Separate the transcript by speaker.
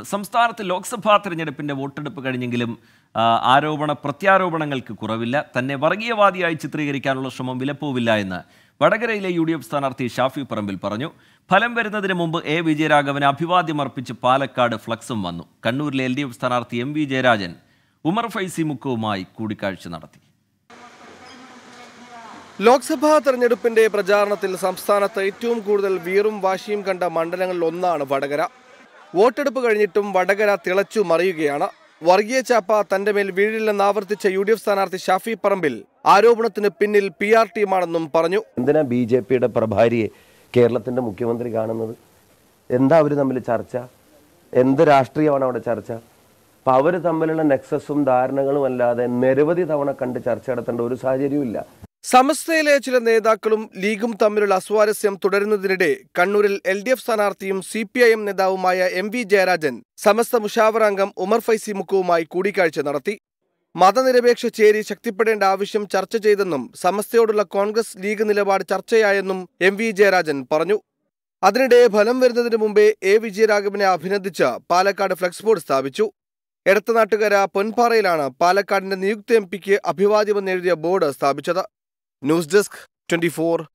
Speaker 1: സംസ്ഥാനത്ത് ലോക്സഭാ തെരഞ്ഞെടുപ്പിന്റെ വോട്ടെടുപ്പ് കഴിഞ്ഞെങ്കിലും ആ, ആരോപണ പ്രത്യാരോപണങ്ങൾക്ക് കുറവില്ല തന്നെ വർഗീയവാദിയായി ചിത്രീകരിക്കാനുള്ള ശ്രമം വിലപ്പോവില്ല എന്ന് വടകരയിലെ യു ഡി എഫ് സ്ഥാനാർത്ഥി ഷാഫി പറമ്പിൽ പറഞ്ഞു ഫലം വരുന്നതിന് മുമ്പ് എ വിജയരാഘവന് അഭിവാദ്യം അർപ്പിച്ച് പാലക്കാട് ഫ്ലക്സും വന്നു കണ്ണൂരിലെ എൽ ഡി എഫ് സ്ഥാനാർത്ഥി എം വി ജയരാജൻ ഉമർ ഫൈസി മുക്കുവുമായി കൂടിക്കാഴ്ച നടത്തി
Speaker 2: ലോക്സഭാ തെരഞ്ഞെടുപ്പിന്റെ പ്രചാരണത്തിൽ സംസ്ഥാനത്ത് ഏറ്റവും കൂടുതൽ വീറും വാശിയും കണ്ട മണ്ഡലങ്ങളിൽ ഒന്നാണ് വടകര വോട്ടെടുപ്പ് കഴിഞ്ഞിട്ടും വടകര തിളച്ചു മറിയുകയാണ് വർഗീയ ചാപ്പ തന്റെ മേൽ വീഴില്ലെന്ന് ആവർത്തിച്ച യു ഡി എഫ് സ്ഥാനാർത്ഥി ഷാഫി പറമ്പിൽ ആരോപണത്തിന് പിന്നിൽ പി ആർ ടീമാണെന്നും പറഞ്ഞു
Speaker 3: എന്തിനാ ബി ജെ പിയുടെ പ്രഭാരിയെ കേരളത്തിന്റെ മുഖ്യമന്ത്രി കാണുന്നത് എന്താ അവർ തമ്മിൽ ചർച്ച എന്ത് രാഷ്ട്രീയമാണ് അവിടെ ചർച്ച അപ്പൊ അവർ തമ്മിലുള്ള നെക്സസും ധാരണകളും അല്ലാതെ നിരവധി തവണ കണ്ട് ചർച്ച നടത്തേണ്ട ഒരു സാഹചര്യവും ഇല്ല
Speaker 2: സമസ്തയിലെ ചില നേതാക്കളും ലീഗും തമ്മിലുള്ള അസ്വാരസ്യം തുടരുന്നതിനിടെ കണ്ണൂരിൽ എൽ ഡി എഫ് സ്ഥാനാർത്ഥിയും സി പി ഐ എം നേതാവുമായ എം വി ജയരാജൻ സമസ്ത മുഷാവറ അംഗം ഉമർ ഫൈസി മുക്കുവുമായി കൂടിക്കാഴ്ച നടത്തി മതനിരപേക്ഷ ചേരി ശക്തിപ്പെടേണ്ട ആവശ്യം ചർച്ച ചെയ്തെന്നും സമസ്തയോടുള്ള കോൺഗ്രസ് ലീഗ് നിലപാട് ചർച്ചയായെന്നും എം വി ജയരാജൻ പറഞ്ഞു അതിനിടെ ഫലം വരുന്നതിന് മുമ്പേ എ വിജയരാഘവനെ അഭിനന്ദിച്ച് പാലക്കാട് ഫ്ലക്സ് ബോർഡ് സ്ഥാപിച്ചു എടത്തനാട്ടുകര പൊൻപാറയിലാണ് പാലക്കാടിന്റെ നിയുക്ത എം പിക്ക് അഭിവാദ്യമെന്നെഴുതിയ ബോർഡ് സ്ഥാപിച്ചത് ന്യൂസ് ഡെസ്ക് ട്വന്റി